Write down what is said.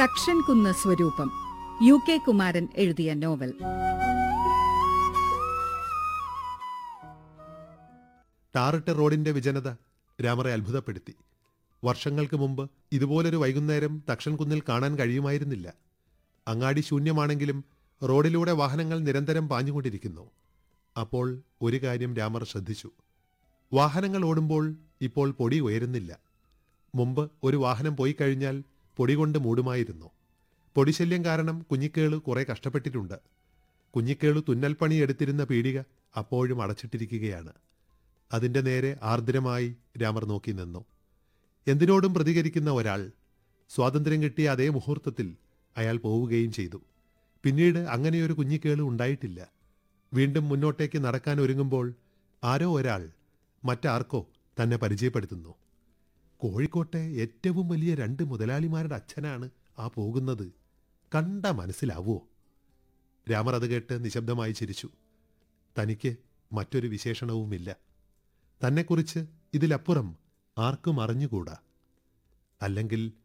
തക്ഷൻ കുന്ന് സ്വരൂപം U K Kumaran എഴുതിയ നോവൽ ടാറിട്ട റോഡിന്റെ വിജനത രാമറെ അത്ഭുതപ്പെടുത്തി വർഷങ്ങൾക്ക് മുമ്പ് ഇതുപോലൊരു വൈകുന്നേരം തക്ഷൻ കുന്നിൽ കാണാൻ കഴിയുമായിരുന്നില്ല അങ്ങാടി ശൂന്യമാണെങ്കിലും റോഡിലൂടെ വാഹനങ്ങൾ നിരന്തരം പാഞ്ഞുകൊണ്ടിരിക്കുന്നു അപ്പോൾ ഒരു കാര്യം രാമർ ശ്രദ്ധിച്ചു വാഹനങ്ങൾ ഓടുമ്പോൾ ഇപ്പോൾ പൊടി ഉയരുന്നില്ല മുമ്പ് ഒരു വാഹനം പോയി കഴിഞ്ഞാൽ പൊടി കൊണ്ട് മൂടുമായിരുന്നു പൊടിശല്യം കാരണം കുഞ്ഞിക്കേള് കുറെ കഷ്ടപ്പെട്ടിട്ടുണ്ട് കുഞ്ഞിക്കേളു തുന്നൽപ്പണി എടുത്തിരുന്ന പീടിക അപ്പോഴും അടച്ചിട്ടിരിക്കുകയാണ് അതിന്റെ നേരെ ആർദ്രമായി രാമർ നോക്കി നിന്നു എന്തിനോടും പ്രതികരിക്കുന്ന ഒരാൾ സ്വാതന്ത്ര്യം കിട്ടിയ അതേ മുഹൂർത്തത്തിൽ അയാൾ പോവുകയും ചെയ്തു പിന്നീട് അങ്ങനെയൊരു കുഞ്ഞിക്കേള് ഉണ്ടായിട്ടില്ല വീണ്ടും മുന്നോട്ടേക്ക് നടക്കാൻ ഒരുങ്ങുമ്പോൾ ആരോ ഒരാൾ മറ്റാർക്കോ തന്നെ പരിചയപ്പെടുത്തുന്നു കോഴിക്കോട്ടെ ഏറ്റവും വലിയ രണ്ട് മുതലാളിമാരുടെ അച്ഛനാണ് ആ പോകുന്നത് കണ്ട മനസ്സിലാവോ രാമർ അത് കേട്ട് നിശബ്ദമായി ചിരിച്ചു തനിക്ക് മറ്റൊരു വിശേഷണവുമില്ല തന്നെക്കുറിച്ച് ഇതിലപ്പുറം ആർക്കും അറിഞ്ഞുകൂടാ അല്ലെങ്കിൽ